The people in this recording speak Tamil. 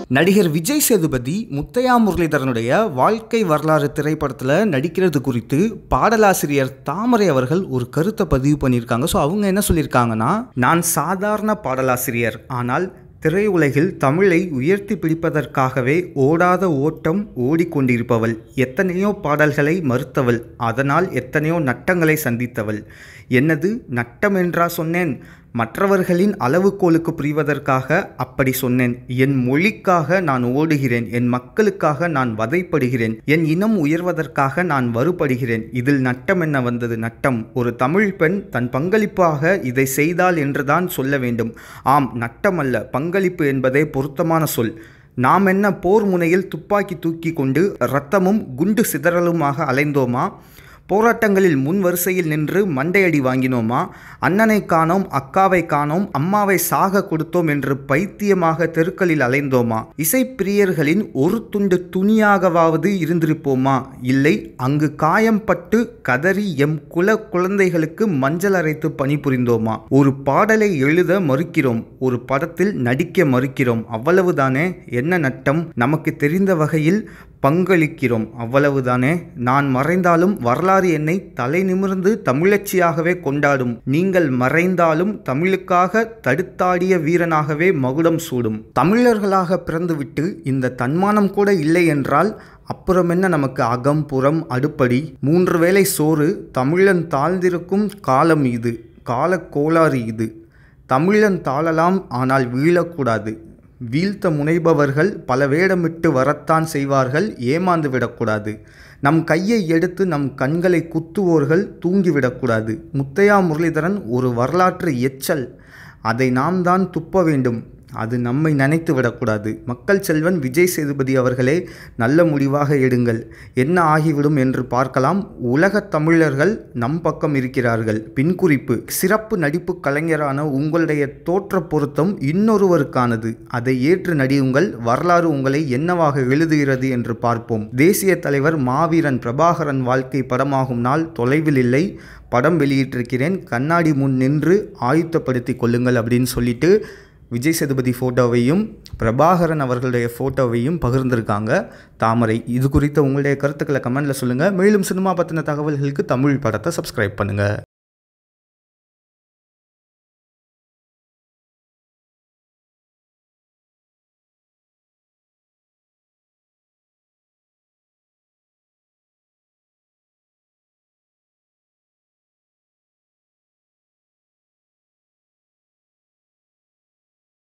நடிகர் விஜய் சேதுபதி முத்தையா முரளிதரனுடைய வாழ்க்கை வரலாறு திரைப்படத்தில் நடிக்கிறது குறித்து பாடலாசிரியர் தாமரை அவர்கள் ஒரு கருத்தை பதிவு பண்ணியிருக்காங்க ஸோ அவங்க என்ன சொல்லியிருக்காங்கன்னா நான் சாதாரண பாடலாசிரியர் ஆனால் திரையுலகில் தமிழை உயர்த்தி பிடிப்பதற்காகவே ஓடாத ஓட்டம் ஓடிக்கொண்டிருப்பவள் எத்தனையோ பாடல்களை மறுத்தவள் அதனால் எத்தனையோ நட்டங்களை சந்தித்தவள் என்னது நட்டம் என்றா சொன்னேன் மற்றவர்களின் அளவுகோலுக்கு புரிவதற்காக அப்படி சொன்னேன் என் மொழிக்காக நான் ஓடுகிறேன் என் மக்களுக்காக நான் வதைப்படுகிறேன் என் இனம் உயர்வதற்காக நான் வருபடுகிறேன் இதில் நட்டம் என்ன வந்தது நட்டம் ஒரு தமிழ் பெண் தன் பங்களிப்பாக இதை செய்தால் என்றுதான் சொல்ல வேண்டும் ஆம் நட்டம் அல்ல பங்களிப்பு என்பதே பொருத்தமான சொல் நாம் என்ன போர் முனையில் துப்பாக்கி தூக்கி கொண்டு இரத்தமும் குண்டு சிதறலுமாக அலைந்தோமா போராட்டங்களில் முன் வரிசையில் நின்று மண்டையடி வாங்கினோமா அண்ணனை காணோம் அக்காவை காணோம் அம்மாவை சாக கொடுத்தோம் என்று பைத்தியமாக தெருக்களில் அலைந்தோமா இசைப்பிரியர்களின் ஒரு துண்டு துணியாகவாவது இருந்திருப்போமா இல்லை அங்கு காயம் பட்டு கதறி எம் குல குழந்தைகளுக்கு மஞ்சள் அரைத்து பணிபுரிந்தோமா ஒரு பாடலை எழுத மறுக்கிறோம் ஒரு படத்தில் நடிக்க மறுக்கிறோம் அவ்வளவுதானே என்ன நட்டம் நமக்கு தெரிந்த வகையில் பங்களிக்கிறோம் அவ்வளவுதானே நான் மறைந்தாலும் வரலாறு என்னை தலை நிமிர்ந்து தமிழச்சியாகவே கொண்டாடும் நீங்கள் மறைந்தாலும் தமிழுக்காக தடுத்தாடிய வீரனாகவே மகுடம் சூடும் தமிழர்களாக பிறந்துவிட்டு இந்த தன்மானம் கூட இல்லை என்றால் அப்புறம் என்ன நமக்கு அகம் புறம் அடுப்படி மூன்று வேளை சோறு தமிழன் தாழ்ந்திருக்கும் காலம் இது கால கோளாறு இது தமிழன் தாழலாம் ஆனால் வீழக்கூடாது வீழ்த்த முனைபவர்கள் பல வேடமிட்டு வரத்தான் செய்வார்கள் ஏமாந்து விடக்கூடாது நம் கையை எடுத்து நம் கண்களை குத்துவோர்கள் தூங்கிவிடக்கூடாது முத்தையா முரளிதரன் ஒரு வரலாற்று எச்சல் அதை நாம் தான் துப்ப வேண்டும் அது நம்மை நினைத்து விடக்கூடாது மக்கள் செல்வன் விஜய் சேதுபதி அவர்களே நல்ல முடிவாக எடுங்கள் என்ன ஆகிவிடும் என்று பார்க்கலாம் உலகத் தமிழர்கள் நம் பக்கம் இருக்கிறார்கள் பின்குறிப்பு சிறப்பு நடிப்பு கலைஞரான உங்களுடைய தோற்ற பொருத்தம் இன்னொருவருக்கானது அதை ஏற்று நடியுங்கள் வரலாறு உங்களை என்னவாக எழுதுகிறது என்று பார்ப்போம் தேசிய தலைவர் மாவீரன் பிரபாகரன் வாழ்க்கை படமாகும் நாள் தொலைவில் இல்லை படம் வெளியிட்டிருக்கிறேன் கண்ணாடி முன் நின்று ஆயுத்தப்படுத்தி கொள்ளுங்கள் அப்படின்னு சொல்லிட்டு விஜய் சேதுபதி ஃபோட்டோவையும் பிரபாகரன் அவர்களுடைய ஃபோட்டோவையும் பகிர்ந்திருக்காங்க தாமரை இது குறித்த உங்களுடைய கருத்துக்களை கமெண்டில் சொல்லுங்கள் மேலும் சினிமா பற்றின தகவல்களுக்கு தமிழ் படத்தை சப்ஸ்கிரைப் பண்ணுங்கள்